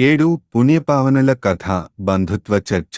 ఏడు పుణ్యపావనుల కథ బంధుత్వ చర్చ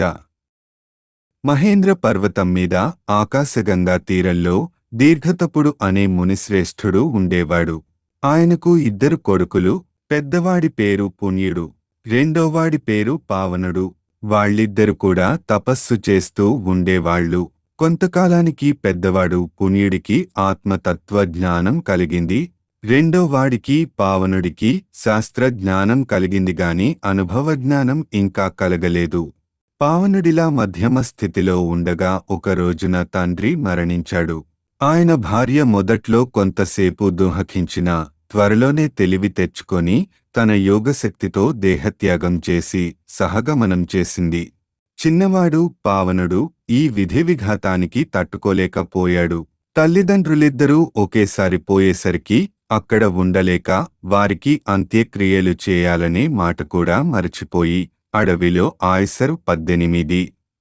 మహేంద్ర పర్వతం మీద ఆకాశగంగా తీరంలో దీర్ఘతపుడు అనే మునిశ్రేష్ఠుడు ఉండేవాడు ఆయనకు ఇద్దరు కొడుకులు పెద్దవాడి పేరు పుణ్యుడు రెండోవాడి పేరు పావనుడు వాళ్ళిద్దరు కూడా తపస్సు చేస్తూ ఉండేవాళ్ళు కొంతకాలానికి పెద్దవాడు పుణ్యుడికి ఆత్మతత్వ జ్ఞానం కలిగింది రెండో వాడికి పావనుడికి శాస్త్ర జ్ఞానం కలిగింది గాని అనుభవ జ్ఞానం ఇంకా కలగలేదు పావనుడిలా మధ్యమ స్థితిలో ఉండగా ఒక రోజున తండ్రి మరణించాడు ఆయన భార్య మొదట్లో కొంతసేపు దుహకించినా త్వరలోనే తెలివి తెచ్చుకొని తన యోగశక్తితో దేహత్యాగం చేసి సహగమనం చేసింది చిన్నవాడు పావనుడు ఈ విధి విఘాతానికి తట్టుకోలేకపోయాడు తల్లిదండ్రులిద్దరూ ఒకేసారి పోయేసరికి అక్కడ ఉండలేక వారికి అంత్యక్రియలు చేయాలనే మాట కూడా మరచిపోయి అడవిలో ఆయసరు పద్దెనిమిది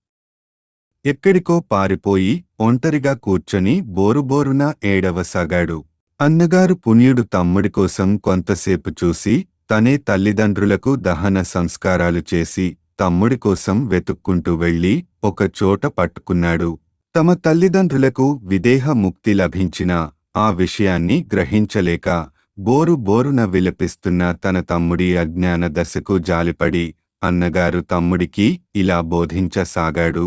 ఎక్కడికో పారిపోయి ఒంటరిగా కూర్చొని బోరుబోరున ఏడవసాగాడు అన్నగారు పుణ్యుడు తమ్ముడి కోసం కొంతసేపు చూసి తనే తల్లిదండ్రులకు దహన సంస్కారాలు చేసి తమ్ముడి కోసం వెతుక్కుంటూ వెళ్లి ఒక చోట పట్టుకున్నాడు తమ తల్లిదండ్రులకు విదేహ ముక్తి లభించిన ఆ విషయాన్ని గ్రహించలేక బోరు బోరున విలపిస్తున్న తన తమ్ముడి అజ్ఞాన దశకు జాలిపడి అన్నగారు తమ్ముడికి ఇలా బోధించసాగాడు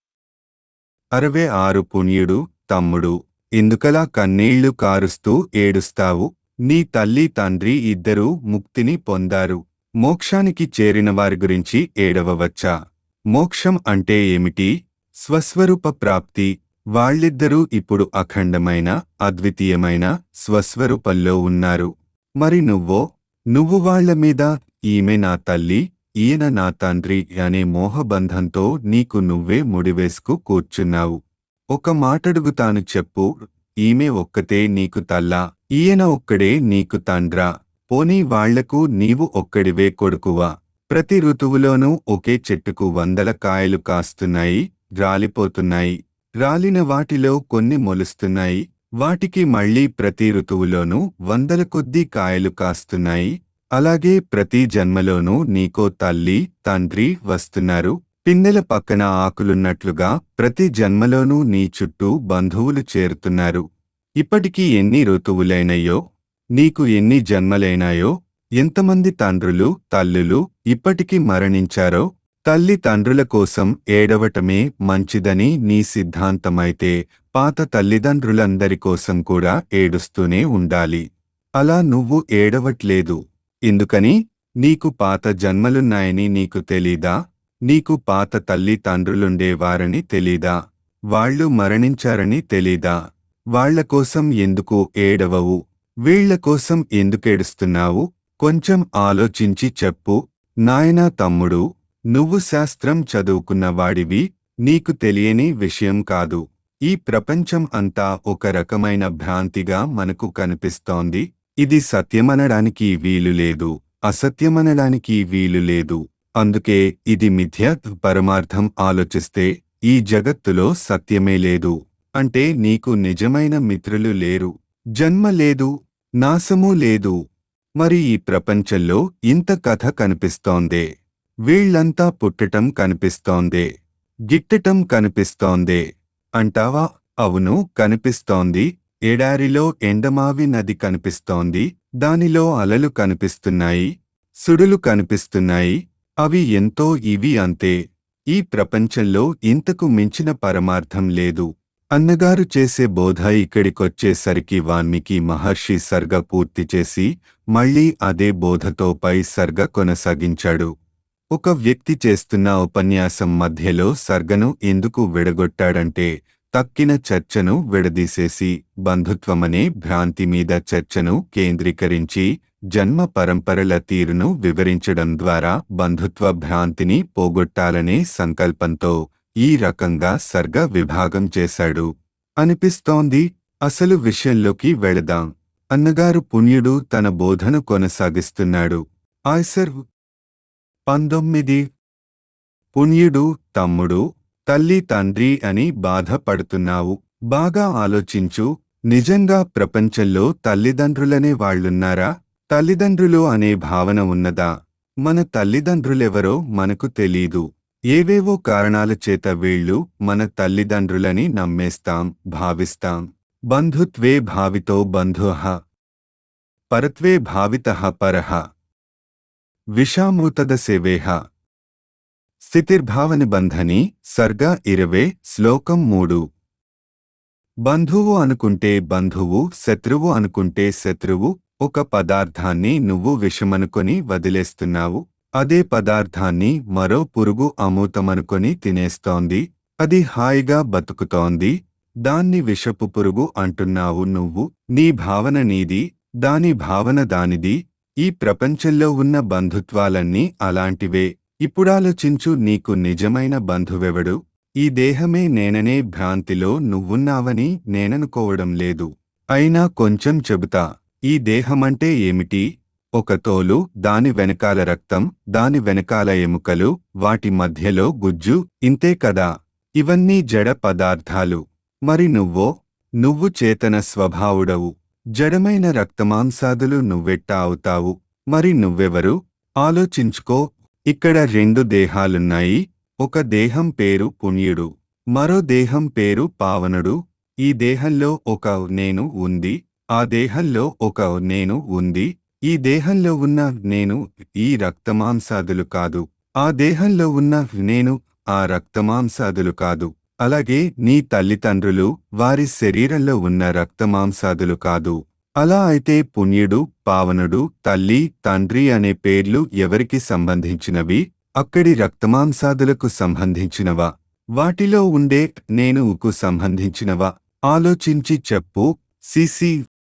అరవే ఆరు పుణ్యుడు తమ్ముడు ఎందుకలా కన్నీళ్లు కారుస్తూ ఏడుస్తావు నీ తల్లి తండ్రి ఇద్దరూ ముక్తిని పొందారు మోక్షానికి చేరిన వారి గురించి ఏడవవచ్చా మోక్షం అంటే ఏమిటి స్వస్వరూప ప్రాప్తి వాళ్ళిద్దరూ ఇప్పుడు అఖండమైన అద్వితీయమైన స్వస్వరూపంలో ఉన్నారు మరి నువ్వో నువ్వు వాళ్ల మీద ఈమె నా తల్లి ఈయన నా తండ్రి అనే మోహబంధంతో నీకు నువ్వే ముడివేసుకు కూర్చున్నావు ఒక మాటడుగుతాను చెప్పు ఈమె ఒక్కతే నీకు తల్లా ఈయన ఒక్కడే నీకు తండ్రా పోనీ వాళ్లకు నీవు ఒక్కడివే కొడుకువా ప్రతి ఋతువులోనూ ఒకే చెట్టుకు వందల కాయలు కాస్తున్నాయి రాలిపోతున్నాయి రాలిన వాటిలో కొన్ని మొలుస్తున్నాయి వాటికి మళ్లీ ప్రతి ఋతువులోనూ వందల కొద్దీ కాయలు కాస్తున్నాయి అలాగే ప్రతి జన్మలోనూ నీకో తల్లి తండ్రి వస్తున్నారు పిన్నెల పక్కన ఆకులున్నట్లుగా ప్రతి జన్మలోనూ నీ చుట్టూ బంధువులు చేరుతున్నారు ఇప్పటికీ ఎన్ని ఋతువులైనయో నీకు ఎన్ని జన్మలైనాయో ఎంతమంది తండ్రులు తల్లులు ఇప్పటికి మరణించారో తల్లి తండ్రుల కోసం ఏడవటమే మంచిదని నీ సిద్ధాంతమైతే పాత తల్లిదండ్రులందరి కోసం కూడా ఏడుస్తూనే ఉండాలి అలా నువ్వు ఏడవట్లేదు ఎందుకని నీకు పాత జన్మలున్నాయని నీకు తెలీదా నీకు పాత తల్లి తండ్రులుండేవారని తెలీదా వాళ్ళు మరణించారని తెలీదా వాళ్ల కోసం ఎందుకు ఏడవవు వీళ్ల కోసం ఎందుకేడుస్తున్నావు కొంచెం ఆలోచించి చెప్పు నాయనా తమ్ముడు నువ్వు శాస్త్రం చదువుకున్న వాడివి నీకు తెలియని విషయం కాదు ఈ ప్రపంచం అంతా ఒక రకమైన భ్రాంతిగా మనకు కనిపిస్తోంది ఇది సత్యమనడానికి వీలు లేదు అసత్యమనడానికి వీలు లేదు అందుకే ఇది మిథ్య పరమార్థం ఆలోచిస్తే ఈ జగత్తులో సత్యమే లేదు అంటే నీకు నిజమైన మిత్రులు లేరు జన్మ లేదు నాశమూ లేదు మరి ఈ ప్రపంచంలో ఇంత కథ కనిపిస్తోందే వీళ్లంతా పుట్టటం కనిపిస్తోందే గిట్టటం కనిపిస్తోందే అంటావా అవును కనిపిస్తోంది ఎడారిలో ఎండమావి నది కనిపిస్తోంది దానిలో అలలు కనిపిస్తున్నాయి సుడులు కనిపిస్తున్నాయి అవి ఎంతో ఇవి అంతే ఈ ప్రపంచంలో ఇంతకు మించిన పరమార్థం లేదు అన్నగారు చేసే బోధ ఇక్కడికొచ్చేసరికి వాల్మీకి మహర్షి సర్గ పూర్తి చేసి మళ్లీ అదే బోధతో పై సర్గ కొనసాగించాడు ఒక వ్యక్తి చేస్తున్న ఉపన్యాసం మధ్యలో సర్గను ఎందుకు విడగొట్టాడంటే తక్కిన చర్చను విడదీసేసి బంధుత్వమనే భ్రాంతి మీద చర్చను కేంద్రీకరించి జన్మ పరంపరల తీరును వివరించడం ద్వారా బంధుత్వ భ్రాంతిని పోగొట్టాలనే సంకల్పంతో ఈ రకంగా సర్గ విభాగం చేశాడు అనిపిస్తోంది అసలు విషయంలోకి వెళదాం అన్నగారు పుణ్యుడు తన బోధను కొనసాగిస్తున్నాడు ఆయ్సర్ పంతొమ్మిది పుణ్యుడు తమ్ముడు తల్లి తండ్రి అని బాధపడుతున్నావు బాగా ఆలోచించు నిజంగా ప్రపంచంలో తల్లిదండ్రులనే వాళ్ళున్నారా తల్లిదండ్రులు అనే భావన ఉన్నదా మన తల్లిదండ్రులెవరో మనకు తెలీదు ఏవేవో కారణాల చేత వీళ్ళు మన తల్లిదండ్రులని నమ్మేస్తాం భావిస్తాం బంధుత్వే భావితో బంధుః పరత్వే భావితః పరః విషామృతద సేవేహ స్థితిర్భావనిబంధని సర్గ ఇరవే శ్లోకం మూడు బంధువు అనుకుంటే బంధువు శత్రువు అనుకుంటే శత్రువు ఒక పదార్థాన్ని నువ్వు విషమనుకొని వదిలేస్తున్నావు అదే పదార్థాన్ని మరో పురుగు అమూతమనుకొని తినేస్తోంది అది హాయిగా బతుకుతోంది దాన్ని విషపు పురుగు అంటున్నావు నువ్వు నీ భావన నీది దాని భావన దానిది ఈ ప్రపంచంలో ఉన్న బంధుత్వాలన్నీ అలాంటివే ఇప్పుడాలోచించు నీకు నిజమైన బంధువెవడు ఈ దేహమే నేననే భ్రాంతిలో నువ్వున్నావని నేననుకోవడం లేదు అయినా కొంచెం చెబుతా ఈ దేహమంటే ఏమిటి ఒక తోలు దాని వెనకాల రక్తం దాని వెనకాల ఎముకలు వాటి మధ్యలో గుజ్జు ఇంతే కదా ఇవన్నీ జడ పదార్థాలు మరి నువ్వో నువ్వు చేతన స్వభావుడవు జడమైన రక్తమాంసాదులు నువ్వెట్టా అవుతావు మరి నువ్వెవరు ఆలోచించుకో ఇక్కడ రెండు దేహాలున్నాయి ఒక దేహం పేరు పుణ్యుడు మరో దేహం పేరు పావనుడు ఈ దేహంలో ఒక నేను ఉంది ఆ దేహంలో ఒక నేను ఉంది ఈ దేహంలో ఉన్న నేను ఈ రక్తమాంసాదులు కాదు ఆ దేహంలో ఉన్న నేను ఆ రక్తమాంసాదులు కాదు అలాగే నీ తల్లిదండ్రులు వారి శరీరంలో ఉన్న రక్తమాంసాదులు కాదు అలా అయితే పుణ్యుడు పావనుడు తల్లి తండ్రి అనే పేర్లు ఎవరికి సంబంధించినవి అక్కడి రక్తమాంసాదులకు సంబంధించినవా వాటిలో ఉండే నేనుకు సంబంధించినవా ఆలోచించి చెప్పు సిసి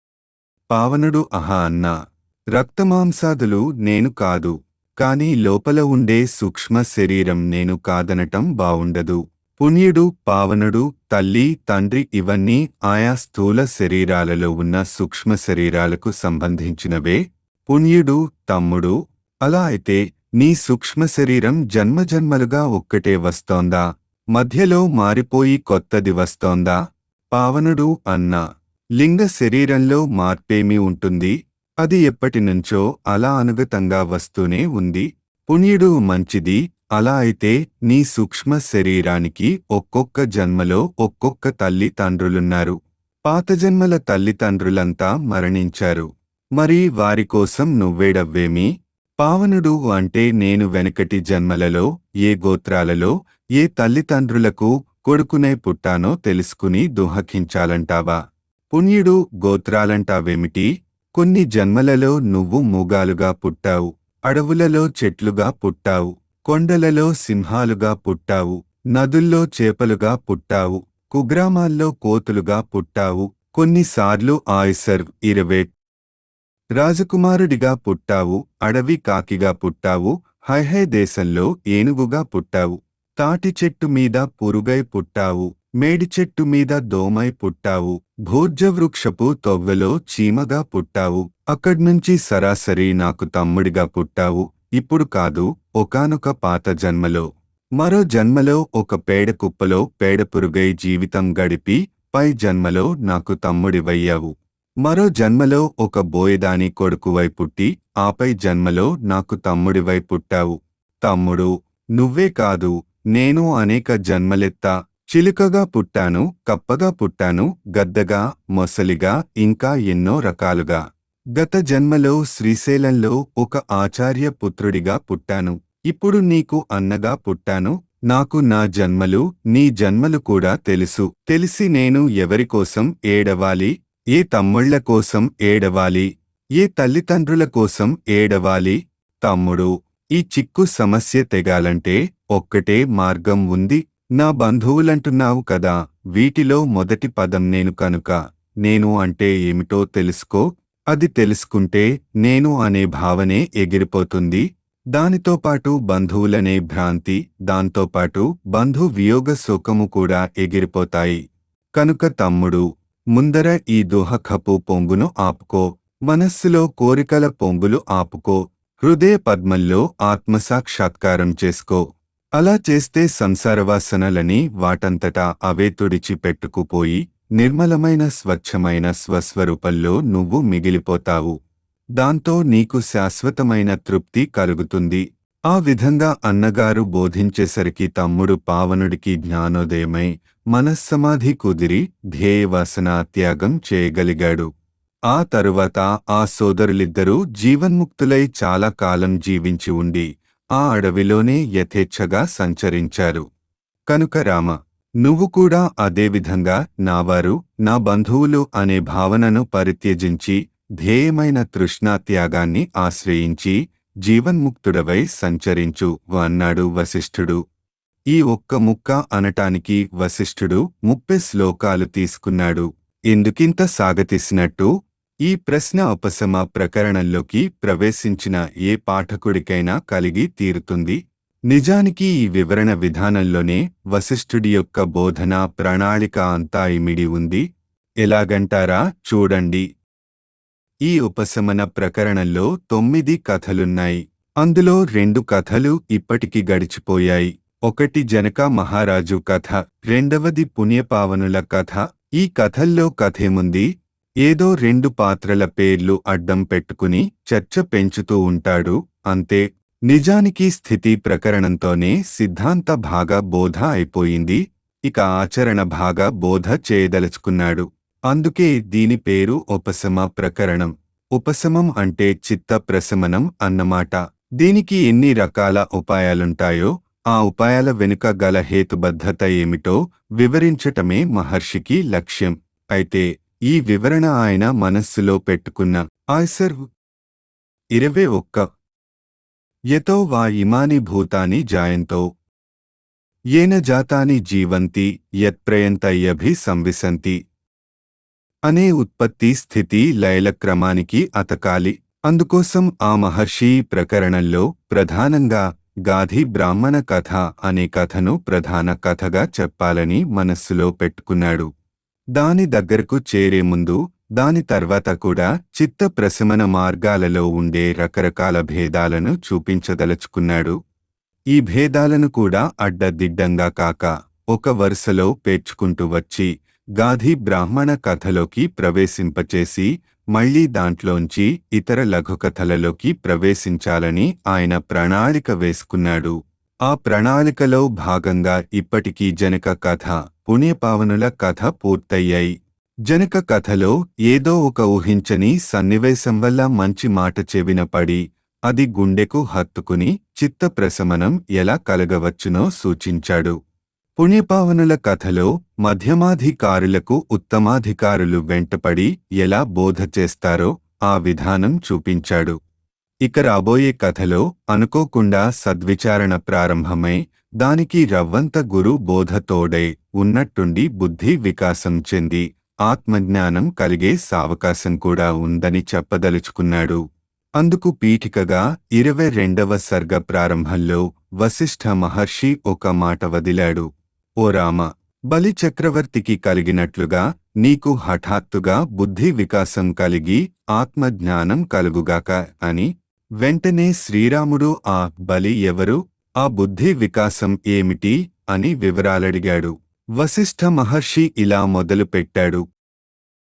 పావనుడు అహా అన్నా రక్తమాంసాదులు నేను కాదు కాని లోపల ఉండే సూక్ష్మ శరీరం నేను కాదనటం బావుండదు పుణ్యుడు పావనుడు తల్లి తండ్రి ఇవన్నీ ఆయా స్థూల శరీరాలలో ఉన్న సూక్ష్మ శరీరాలకు సంబంధించినవే పుణ్యుడు తమ్ముడు అలా అయితే నీ సూక్ష్మ శరీరం జన్మజన్మలుగా ఒక్కటే వస్తోందా మధ్యలో మారిపోయి కొత్తది వస్తోందా పావనుడు అన్నా లింగ శరీరంలో మార్పేమీ ఉంటుంది అది ఎప్పటినుంచో అలా అనుగతంగా వస్తూనే ఉంది పుణ్యుడు మంచిది అలా అయితే నీ సూక్ష్మ శరీరానికి ఒక్కొక్క జన్మలో ఒక్కొక్క తల్లి తండ్రులున్నారు పాత జన్మల తల్లిదండ్రులంతా మరణించారు మరి వారి కోసం నువ్వేడవ్వేమి పావనుడు అంటే నేను వెనకటి జన్మలలో ఏ గోత్రాలలో ఏ తల్లిదండ్రులకు కొడుకునే పుట్టానో తెలుసుకుని దుహకించాలంటావా పుణ్యుడు గోత్రాలంటావేమిటి కొన్ని జన్మలలో నువ్వు మూగాలుగా పుట్టావు అడవులలో చెట్లుగా పుట్టావు కొండలలో సింహాలుగా పుట్టావు నదుల్లో చేపలుగా పుట్టావు కుగ్రామాల్లో కోతులుగా పుట్టావు కొన్నిసార్లు ఆయిసర్ ఇరవే రాజకుమారుడిగా పుట్టావు అడవి కాకిగా పుట్టావు హైహై దేశంలో ఏనుగుగా పుట్టావు తాటి చెట్టు మీద పురుగై పుట్టావు మేడి చెట్టు మీద దోమై పుట్టావు భూర్జవృక్షపు తొవ్వెలో చీమగా పుట్టావు అక్కడ్నుంచి సరాసరి నాకు తమ్ముడిగా పుట్టావు ఇప్పుడు కాదు ఒకానొక పాత జన్మలో మరో జన్మలో ఒక పేడ కుప్పలో పేడ పురుగై జీవితం గడిపి పై జన్మలో నాకు తమ్ముడివయ్యావు మరో జన్మలో ఒక బోయదాని కొడుకువై పుట్టి ఆపై జన్మలో నాకు తమ్ముడివై పుట్టావు తమ్ముడు నువ్వే కాదు నేను అనేక జన్మలెత్తా చిలుకగా పుట్టాను కప్పగా పుట్టాను గద్దగా మొసలిగా ఇంకా ఎన్నో రకాలుగా గత జన్మలో శ్రీశైలంలో ఒక ఆచార్య పుత్రుడిగా పుట్టాను ఇప్పుడు నీకు అన్నగా పుట్టాను నాకు నా జన్మలు నీ జన్మలు కూడా తెలుసు తెలిసి నేను ఎవరికోసం ఏడవాలి ఏ తమ్ముళ్ల కోసం ఏడవాలి ఏ తల్లిదండ్రుల కోసం ఏడవాలి తమ్ముడు ఈ చిక్కు సమస్య తెగాలంటే ఒక్కటే మార్గం ఉంది నా బంధువులంటున్నావు కదా వీటిలో మొదటి పదం నేను కనుక నేను అంటే ఏమిటో తెలుసుకో అది తెలుసుకుంటే నేను అనే భావనే ఎగిరిపోతుంది దానితో పాటు బంధువులనే భ్రాంతి దాంతోపాటు బంధు వియోగ శోకము కూడా ఎగిరిపోతాయి కనుక తమ్ముడు ముందర ఈ దుహఖపు పొంగును ఆపుకో మనస్సులో కోరికల పొంగులు ఆపుకో హృదయ పద్మంలో ఆత్మసాక్షాత్కారం చేసుకో అలా చేస్తే సంసారవాసనలని వాటంతటా అవే తుడిచి పెట్టుకుపోయి నిర్మలమైన స్వచ్ఛమైన స్వస్వరూపంలో నువ్వు మిగిలిపోతావు దాంతో నీకు శాశ్వతమైన తృప్తి కలుగుతుంది ఆ విధంగా అన్నగారు బోధించేసరికి తమ్ముడు పావనుడికి జ్ఞానోదయమై మనస్సమాధి కుదిరి ధ్యేయవాసన త్యాగం చేయగలిగాడు ఆ తరువాత ఆ సోదరులిద్దరూ జీవన్ముక్తులై చాలా కాలం జీవించి ఉండి ఆ అడవిలోనే యథేచ్ఛగా సంచరించారు కనుక రామ నువ్వు కూడా అదేవిధంగా నావారు నా బంధువులు అనే భావనను పరిత్యజించి ధ్యేయమైన తృష్ణా త్యాగాన్ని ఆశ్రయించి జీవన్ముక్తుడవై సంచరించు అన్నాడు వశిష్ఠుడు ఈ ఒక్క ముక్క అనటానికి వశిష్ఠుడు ముప్పై శ్లోకాలు తీసుకున్నాడు ఎందుకింత సాగతీసినట్టు ఈ ప్రశ్న ఉపశమ ప్రకరణంలోకి ప్రవేశించిన ఏ పాఠకుడికైనా కలిగి తీరుతుంది నిజానికి ఈ వివరణ విధానంలోనే వశిష్ఠుడి యొక్క బోధన ప్రణాళిక అంతా ఇమిడి ఉంది ఎలాగంటారా చూడండి ఈ ఉపశమన ప్రకరణంలో తొమ్మిది కథలున్నాయి అందులో రెండు కథలు ఇప్పటికి గడిచిపోయాయి ఒకటి జనక మహారాజు కథ రెండవది పుణ్యపావనుల కథ ఈ కథల్లో కథేముంది ఏదో రెండు పాత్రల పేర్లు అడ్డం పెట్టుకుని చర్చ పెంచుతూ ఉంటాడు అంతే నిజానికి స్థితి ప్రకరణంతోనే సిద్ధాంత భాగ బోధ అయిపోయింది ఇక ఆచరణ భాగ బోధ చేయదలుచుకున్నాడు అందుకే దీని పేరు ఉపశమ ప్రకరణం ఉపశమం అంటే చిత్త ప్రశమనం అన్నమాట దీనికి ఎన్ని రకాల ఉపాయాలుంటాయో ఆ ఉపాయాల వెనుక గల హేతుబద్ధత ఏమిటో వివరించటమే మహర్షికి లక్ష్యం అయితే ఈ వివరణ ఆయన మనస్సులో పెట్టుకున్న ఆయ్సర్ ఇరవై ఒక్క యతో వా ఇమాని భూతాని జాయంతో ఏన జాతాని జీవంతి యత్ప్రయంతయ్యభి సంవిశంతి అనే ఉత్పత్తి స్థితి లయల క్రమానికి అతకాలి అందుకోసం ఆ మహర్షి ప్రకరణంలో ప్రధానంగా గాధి బ్రాహ్మణ కథ అనే కథను ప్రధాన కథగా చెప్పాలని మనస్సులో పెట్టుకున్నాడు దాని దగ్గరకు చేరే ముందు దాని తర్వాత కూడా చిత్త ప్రశమన మార్గాలలో ఉండే రకరకాల భేదాలను చూపించదలుచుకున్నాడు ఈ భేదాలను కూడా అడ్డదిడ్డంగా కాక ఒక వరుసలో పేర్చుకుంటూ వచ్చి గాధి బ్రాహ్మణ కథలోకి ప్రవేశింపచేసి మళ్లీ దాంట్లోంచి ఇతర లఘుకథలలోకి ప్రవేశించాలని ఆయన ప్రణాళిక వేసుకున్నాడు ఆ ప్రణాళికలో భాగంగా ఇప్పటికీ జనక కథ పుణ్యపావనుల కథ పూర్తయ్యాయి జనక కథలో ఏదో ఒక ఊహించని సన్నివేశం వల్ల మంచి మాట చెవిన పడి అది గుండెకు హత్తుకుని చిత్త ప్రశమనం ఎలా కలగవచ్చునో సూచించాడు పుణ్యపావనుల కథలో మధ్యమాధికారులకు ఉత్తమాధికారులు వెంటపడి ఎలా బోధ చేస్తారో ఆ విధానం చూపించాడు ఇక రాబోయే కథలో అనుకోకుండా సద్విచారణ ప్రారంభమై దానికి రవ్వంత గురు బోధ తోడై ఉన్నట్టుండి బుద్ధి వికాసం చెంది ఆత్మజ్ఞానం కలిగే సావకాశం కూడా ఉందని చెప్పదలుచుకున్నాడు అందుకు పీఠికగా ఇరవై రెండవ సర్గ ప్రారంభంలో వశిష్ఠ మహర్షి ఒక మాట వదిలాడు ఓ రామ బలి చక్రవర్తికి కలిగినట్లుగా నీకు హఠాత్తుగా బుద్ధి వికాసం కలిగి ఆత్మజ్ఞానం కలుగుగాక అని వెంటనే శ్రీరాముడు ఆ బలి ఎవరు ఆ బుద్ధి వికాసం ఏమిటి అని వివరాలడిగాడు వశిష్ఠ మహర్షి ఇలా మొదలుపెట్టాడు